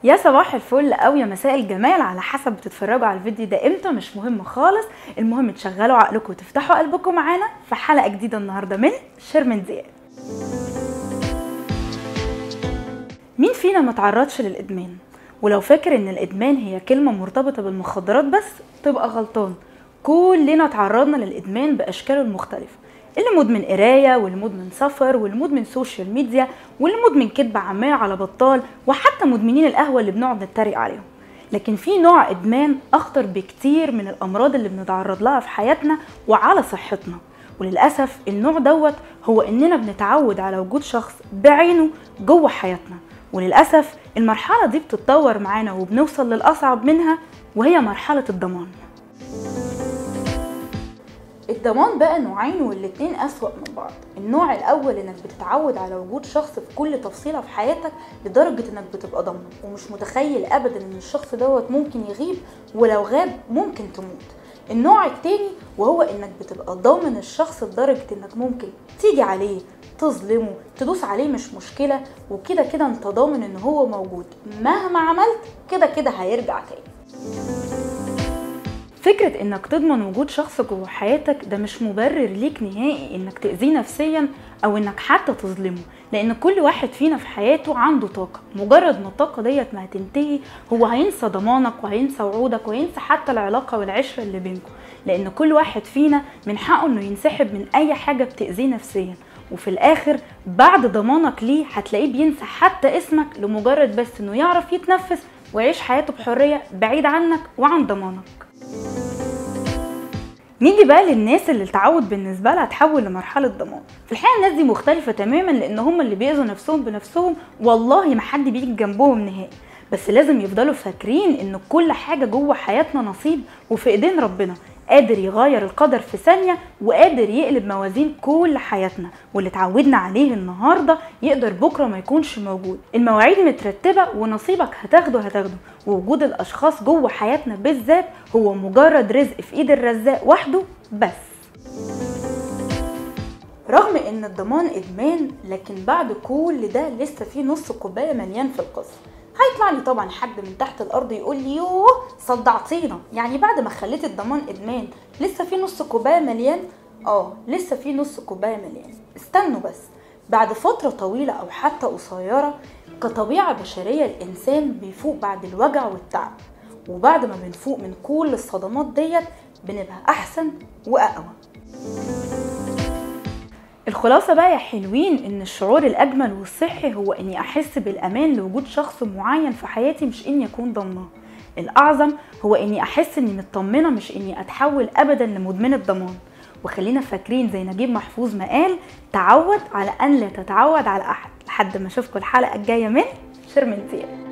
يا صباح الفل او يا مساء الجمال على حسب بتتفرجوا على الفيديو ده امتى مش مهم خالص المهم تشغلوا عقلكم وتفتحوا قلبكم معانا في حلقه جديده النهارده من شيرمن زياد مين فينا ما تعرضش للادمان ولو فاكر ان الادمان هي كلمه مرتبطه بالمخدرات بس تبقى غلطان كلنا تعرضنا للادمان باشكاله المختلفه اللي مدمن قرايه واللي مدمن سفر واللي مدمن سوشيال ميديا واللي مدمن كدب عمال على بطال وحتى مدمنين القهوه اللي بنقعد نتريق عليهم لكن في نوع ادمان اخطر بكتير من الامراض اللي بنتعرض لها في حياتنا وعلى صحتنا وللاسف النوع دوت هو اننا بنتعود على وجود شخص بعينه جوه حياتنا وللاسف المرحله دي بتتطور معانا وبنوصل للاصعب منها وهي مرحله الضمان الضمان بقى نوعين والاتنين أسوأ من بعض النوع الأول إنك بتتعود على وجود شخص في كل تفصيلة في حياتك لدرجة إنك بتبقى ضامن ومش متخيل أبدا إن الشخص دوت ممكن يغيب ولو غاب ممكن تموت النوع التاني وهو إنك بتبقى ضامن الشخص لدرجة إنك ممكن تيجي عليه تظلمه تدوس عليه مش مشكلة وكده كده انت ضامن ان هو موجود مهما عملت كده كده هيرجع تاني فكرة انك تضمن وجود شخص جوه حياتك ده مش مبرر ليك نهائي انك تأذيه نفسيا او انك حتى تظلمه لان كل واحد فينا في حياته عنده طاقة مجرد ما الطاقة ديت ما هتنتهي هو هينسى ضمانك وهينسى وعودك وهينسى حتى العلاقة والعشرة اللي بينكم لان كل واحد فينا من حقه انه ينسحب من اي حاجة بتأذيه نفسيا وفي الاخر بعد ضمانك ليه هتلاقيه بينسى حتى اسمك لمجرد بس انه يعرف يتنفس ويعيش حياته بحرية بعيد عنك وعن ضمانك نيجي بقى للناس اللي التعود بالنسبه لها تحول لمرحله ضمان في الحقيقه الناس دي مختلفه تماما لان هم اللي بيأذوا نفسهم بنفسهم والله ما حد بيجي جنبهم نهائي بس لازم يفضلوا فاكرين ان كل حاجه جوه حياتنا نصيب وفي ايدين ربنا قادر يغير القدر في ثانية وقادر يقلب موازين كل حياتنا واللي اتعودنا عليه النهاردة يقدر بكرة ما يكونش موجود المواعيد مترتبة ونصيبك هتاخده هتاخده ووجود الأشخاص جوه حياتنا بالذات هو مجرد رزق في إيد الرزاق وحده بس رغم ان الضمان ادمان لكن بعد كل ده لسه في نص كوبايه مليان في القصه هيطلع لي طبعا حد من تحت الارض يقول لي يوه صدعتينا يعني بعد ما خليت الضمان ادمان لسه في نص كوبايه مليان اه لسه في نص كوبايه مليان استنوا بس بعد فتره طويله او حتى قصيره كطبيعه بشريه الانسان بيفوق بعد الوجع والتعب وبعد ما بنفوق من كل الصدمات ديت بنبقى احسن واقوى الخلاصة بقى يا حلوين ان الشعور الاجمل والصحي هو اني احس بالامان لوجود شخص معين في حياتي مش اني اكون ضمناه الاعظم هو اني احس اني مطمنة مش اني اتحول ابدا لمدمنة ضمان وخلينا فاكرين زي نجيب محفوظ ما قال تعود على ان لا تتعود على احد لحد ما اشوفكم الحلقة الجاية من شرمنتين